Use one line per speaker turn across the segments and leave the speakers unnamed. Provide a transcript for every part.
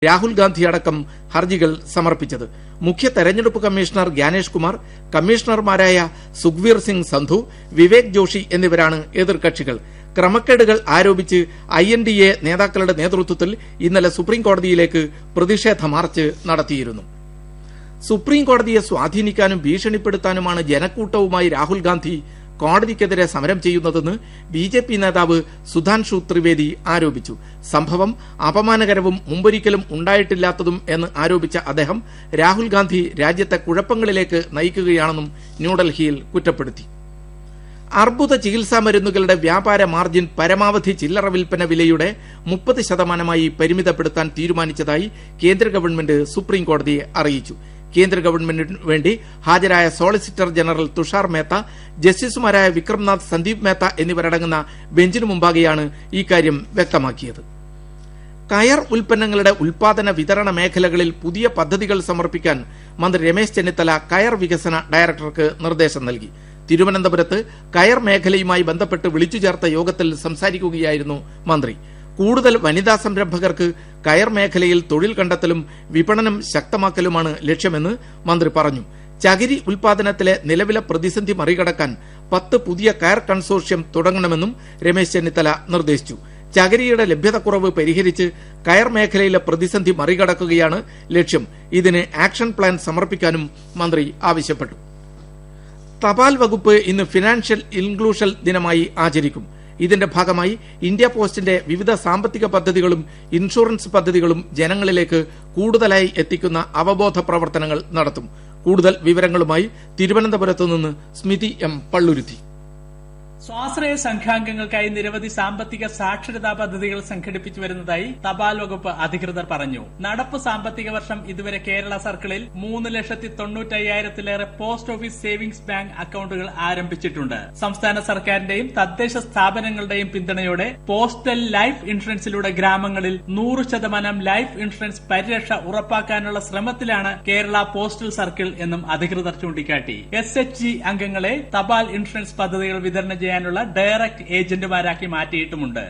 രാഹുൽ ഗാന്ധി അടക്കം ഹർജികൾ സമർപ്പിച്ചത് മുഖ്യ തെരഞ്ഞെടുപ്പ് കമ്മീഷണർ ഗ്യാനേഷ് കുമാർ കമ്മീഷണർമാരായ സുഖ്വീർ സിംഗ് സന്ധു വിവേക് ജോഷി എന്നിവരാണ് എതിർകക്ഷികൾ ക്രമക്കേടുകൾ ആരോപിച്ച് ഐ എൻ ഡി എ നേതാക്കളുടെ നേതൃത്വത്തിൽ ഇന്നലെ സുപ്രീം കോടതിയിലേക്ക് പ്രതിഷേധ മാർച്ച് നടത്തിയിരുന്നു സുപ്രീം കോടതിയെ സ്വാധീനിക്കാനും ഭീഷണിപ്പെടുത്താനുമാണ് ജനക്കൂട്ടവുമായി രാഹുൽ ഗാന്ധി കോടതിക്കെതിരെ സമരം ചെയ്യുന്നതെന്ന് ബി ജെ പി നേതാവ് സുധാൻഷു ത്രിവേദി ആരോപിച്ചു സംഭവം അപമാനകരവും മുമ്പൊരിക്കലും ഉണ്ടായിട്ടില്ലാത്തതും എന്ന് ആരോപിച്ച അദ്ദേഹം രാഹുൽ ഗാന്ധി രാജ്യത്തെ കുഴപ്പങ്ങളിലേക്ക് നയിക്കുകയാണെന്നും ന്യൂഡൽഹിയിൽ കുറ്റപ്പെടുത്തി അർബുദ ചികിത്സാ മരുന്നുകളുടെ വ്യാപാര മാർജിൻ പരമാവധി ചില്ലറ വിൽപ്പന വിലയുടെ മുപ്പത് ശതമാനമായി പരിമിതപ്പെടുത്താൻ തീരുമാനിച്ചതായി കേന്ദ്ര ഗവൺമെന്റ് സുപ്രീം കോടതിയെ അറിയിച്ചു കേന്ദ്ര ഗവൺമെന്റിന് വേണ്ടി ഹാജരായ സോളിസിറ്റർ ജനറൽ തുഷാർ മേത്ത ജസ്റ്റിസുമാരായ വിക്രംനാഥ് സന്ദീപ് മേത്ത എന്നിവരടങ്ങുന്ന ബെഞ്ചിനു മുമ്പാകെയാണ് ഇക്കാര്യം വ്യക്തമാക്കിയത് കയർ ഉൽപ്പന്നങ്ങളുടെ ഉൽപാദന വിതരണ മേഖലകളിൽ പുതിയ പദ്ധതികൾ സമർപ്പിക്കാൻ മന്ത്രി രമേശ് ചെന്നിത്തല കയർ വികസന ഡയറക്ടർക്ക് നിർദ്ദേശം നൽകി തിരുവനന്തപുരത്ത് കയർ മേഖലയുമായി ബന്ധപ്പെട്ട് വിളിച്ചു ചേർത്ത യോഗത്തിൽ സംസാരിക്കുകയായിരുന്നു മന്ത്രി കൂടുതൽ വനിതാ സംരംഭകർക്ക് കയർ മേഖലയിൽ തൊഴിൽ കണ്ടെത്തലും വിപണനം ശക്തമാക്കലുമാണ് ലക്ഷ്യമെന്ന് മന്ത്രി പറഞ്ഞു ചകിരി ഉൽപാദനത്തിലെ നിലവിലെ പ്രതിസന്ധി മറികടക്കാൻ പത്ത് പുതിയ കയർ കൺസോർഷ്യം തുടങ്ങണമെന്നും രമേശ് ചെന്നിത്തല നിർദ്ദേശിച്ചു ചകിരിയുടെ ലഭ്യതക്കുറവ് പരിഹരിച്ച് കയർ മേഖലയിലെ പ്രതിസന്ധി മറികടക്കുകയാണ് ലക്ഷ്യം ഇതിന് ആക്ഷൻ പ്ലാൻ സമർപ്പിക്കാനും മന്ത്രി ആവശ്യപ്പെട്ടു തപാൽ വകുപ്പ് ഇന്ന് ഫിനാൻഷ്യൽ ഇൻക്ലൂഷൻ ദിനമായി ആചരിക്കും ഇതിന്റെ ഭാഗമായി ഇന്ത്യ പോസ്റ്റിന്റെ വിവിധ സാമ്പത്തിക പദ്ധതികളും ഇൻഷുറൻസ് പദ്ധതികളും ജനങ്ങളിലേക്ക് കൂടുതലായി എത്തിക്കുന്ന അവബോധ പ്രവർത്തനങ്ങൾ നടത്തും കൂടുതൽ വിവരങ്ങളുമായി തിരുവനന്തപുരത്തു നിന്ന് സ്മിതി എം പള്ളുരുത്തി
സ്വാശ്രയ സംഘാംഗങ്ങൾക്കായി നിരവധി സാമ്പത്തിക സാക്ഷരതാ പദ്ധതികൾ സംഘടിപ്പിച്ചു വരുന്നതായി തപാൽ വകുപ്പ് അധികൃതർ പറഞ്ഞു നടപ്പ് സാമ്പത്തിക വർഷം ഇതുവരെ കേരള സർക്കിളിൽ മൂന്ന് ലക്ഷത്തി തൊണ്ണൂറ്റയ്യായിരത്തിലേറെ പോസ്റ്റ് ഓഫീസ് സേവിംഗ്സ് ബാങ്ക് അക്കൌണ്ടുകൾ ആരംഭിച്ചിട്ടുണ്ട് സംസ്ഥാന സർക്കാരിന്റെയും തദ്ദേശ സ്ഥാപനങ്ങളുടെയും പിന്തുണയോടെ പോസ്റ്റൽ ലൈഫ് ഇൻഷുറൻസിലൂടെ ഗ്രാമങ്ങളിൽ നൂറ് ശതമാനം ലൈഫ് ഇൻഷുറൻസ് പരിരക്ഷ ഉറപ്പാക്കാനുള്ള ശ്രമത്തിലാണ് കേരള പോസ്റ്റൽ സർക്കിൾ എന്നും അധികൃതർ ചൂണ്ടിക്കാട്ടി എസ് എച്ച് ജി അംഗങ്ങളെ തപാൽ ഇൻഷുറൻസ് പദ്ധതികൾ വിതരണം ചെയ്യാനുള്ള ഡയറക്ട് ഏജന്റുമാരാക്കി മാറ്റിയിട്ടുമുണ്ട്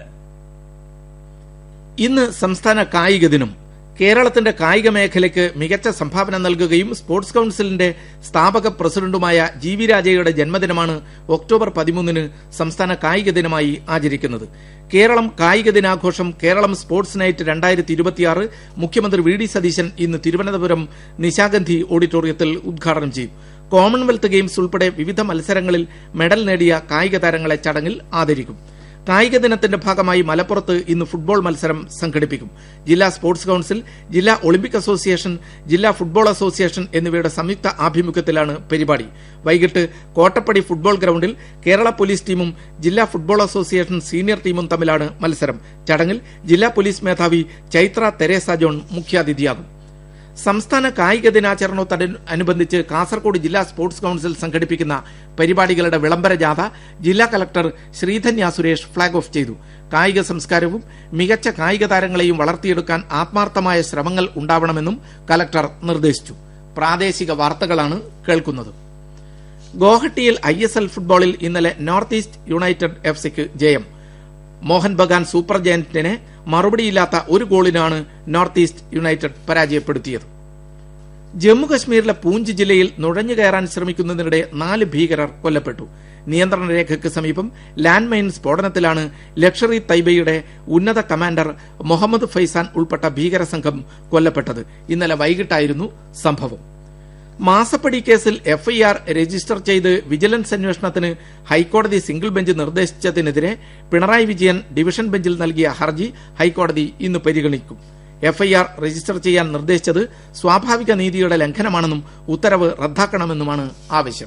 ഇന്ന് സംസ്ഥാന കായിക ദിനം കേരളത്തിന്റെ കായിക മേഖലയ്ക്ക് മികച്ച സംഭാവന നൽകുകയും സ്പോർട്സ് കൌൺസിലിന്റെ സ്ഥാപക പ്രസിഡന്റുമായ ജി വി രാജയുടെ ജന്മദിനമാണ് ഒക്ടോബർ പതിമൂന്നിന് സംസ്ഥാന കായിക ദിനമായി ആചരിക്കുന്നത് കേരളം കായിക ദിനാഘോഷം കേരളം സ്പോർട്സ് നൈറ്റ് രണ്ടായിരത്തി ഇരുപത്തിയാറ് മുഖ്യമന്ത്രി വി ഡി സതീശൻ ഇന്ന് തിരുവനന്തപുരം നിശാഗന്ധി ഓഡിറ്റോറിയത്തിൽ ഉദ്ഘാടനം ചെയ്യും കോമൺവെൽത്ത് ഗെയിംസ് ഉൾപ്പെടെ വിവിധ മത്സരങ്ങളിൽ മെഡൽ നേടിയ കായിക താരങ്ങളെ ചടങ്ങിൽ ആദരിക്കും കായിക ദിനത്തിന്റെ ഭാഗമായി മലപ്പുറത്ത് ഇന്ന് ഫുട്ബോൾ മത്സരം സംഘടിപ്പിക്കും ജില്ലാ സ്പോർട്സ് കൌൺസിൽ ജില്ലാ ഒളിമ്പിക് അസോസിയേഷൻ ജില്ലാ ഫുട്ബോൾ അസോസിയേഷൻ എന്നിവയുടെ സംയുക്ത ആഭിമുഖ്യത്തിലാണ് പരിപാടി വൈകിട്ട് കോട്ടപ്പടി ഫുട്ബോൾ ഗ്രൌണ്ടിൽ കേരള പോലീസ് ടീമും ജില്ലാ ഫുട്ബോൾ അസോസിയേഷൻ സീനിയർ ടീമും തമ്മിലാണ് മത്സരം ചടങ്ങിൽ ജില്ലാ പോലീസ് മേധാവി ചൈത്ര തെരേസ ജോൺ മുഖ്യാതിഥിയാകും സംസ്ഥാന കായിക ദിനാചരണത്തോടനുബന്ധിച്ച് കാസർകോട് ജില്ലാ സ്പോർട്സ് കൌൺസിൽ സംഘടിപ്പിക്കുന്ന പരിപാടികളുടെ വിളംബര ജാഥ ജില്ലാ collector Sreedhanya Suresh flag off ചെയ്തു കായിക സംസ്കാരവും മികച്ച കായിക താരങ്ങളെയും വളർത്തിയെടുക്കാൻ ആത്മാർത്ഥമായ ശ്രമങ്ങൾ ഉണ്ടാവണമെന്നും കലക്ടർ നിർദ്ദേശിച്ചു പ്രാദേശിക വാർത്തകളാണ് കേൾക്കുന്നത് ഗോഹട്ടിയിൽ ഐ എസ് എൽ ഫുട്ബോളിൽ ഇന്നലെ നോർത്ത് ഈസ്റ്റ് യുണൈറ്റഡ് എഫ് സിക്ക് ജയം മോഹൻ ബഗാൻ സൂപ്പർ ജയന്റിനെ മറുപടിയില്ലാത്ത ഒരു ഗോളിനാണ് നോർത്ത് ഈസ്റ്റ് യുണൈറ്റഡ് പരാജയപ്പെടുത്തിയത് ജമ്മുകശ്മീരിലെ പൂഞ്ച് ജില്ലയിൽ നുഴഞ്ഞു കയറാൻ ശ്രമിക്കുന്നതിനിടെ നാല് ഭീകരർ കൊല്ലപ്പെട്ടു നിയന്ത്രണ രേഖയ്ക്ക് സമീപം ലാൻഡ് മൈൻ സ്ഫോടനത്തിലാണ് ലക്ഷറി തൈബയുടെ ഉന്നത കമാൻഡർ മുഹമ്മദ് ഫൈസാൻ ഉൾപ്പെട്ട ഭീകര സംഘം കൊല്ലപ്പെട്ടത് ഇന്നലെ വൈകിട്ടായിരുന്നു സംഭവം മാസപ്പടി കേസിൽ എഫ്ഐആർ രജിസ്റ്റർ ചെയ്ത് വിജിലൻസ് അന്വേഷണത്തിന് ഹൈക്കോടതി സിംഗിൾ ബെഞ്ച് നിർദ്ദേശിച്ചതിനെതിരെ പിണറായി വിജയൻ ഡിവിഷൻ ബെഞ്ചിൽ നൽകിയ ഹർജി ഹൈക്കോടതി ഇന്ന് പരിഗണിക്കും എഫ്ഐആർ രജിസ്റ്റർ ചെയ്യാൻ നിർദ്ദേശിച്ചത് സ്വാഭാവിക നീതിയുടെ ലംഘനമാണെന്നും ഉത്തരവ് റദ്ദാക്കണമെന്നുമാണ് ആവശ്യം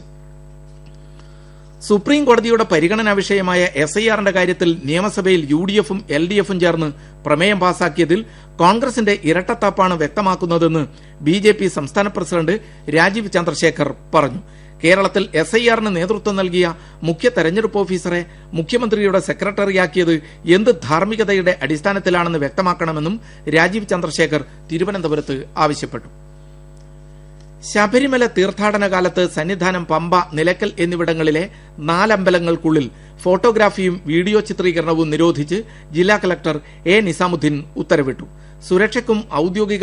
സുപ്രീം കോടതിയുടെ പരിഗണനാ വിഷയമായ എസ് ഐ ആറിന്റെ കാര്യത്തിൽ നിയമസഭയിൽ യു ഡി എഫും എൽ ഡി എഫും ചേർന്ന് പ്രമേയം പാസാക്കിയതിൽ കോൺഗ്രസിന്റെ ഇരട്ടത്താപ്പാണ് വ്യക്തമാക്കുന്നതെന്ന് ബി ജെ പി സംസ്ഥാന പ്രസിഡന്റ് രാജീവ് ചന്ദ്രശേഖർ പറഞ്ഞു കേരളത്തിൽ എസ് ഐ ആറിന് നേതൃത്വം നൽകിയ മുഖ്യ തെരഞ്ഞെടുപ്പ് ഓഫീസറെ മുഖ്യമന്ത്രിയുടെ സെക്രട്ടറിയാക്കിയത് എന്ത് ധാർമ്മികതയുടെ അടിസ്ഥാനത്തിലാണെന്ന് വ്യക്തമാക്കണമെന്നും രാജീവ് ചന്ദ്രശേഖർ തിരുവനന്തപുരത്ത് ആവശ്യപ്പെട്ടു ശബരിമല തീർത്ഥാടന കാലത്ത് സന്നിധാനം പമ്പ നിലക്കൽ എന്നിവിടങ്ങളിലെ നാലമ്പലങ്ങൾക്കുള്ളിൽ ഫോട്ടോഗ്രാഫിയും വീഡിയോ ചിത്രീകരണവും നിരോധിച്ച് ജില്ലാ കലക്ടർ എ നിസാമുദ്ദീൻ ഉത്തരവിട്ടു സുരക്ഷയ്ക്കും ഔദ്യോഗിക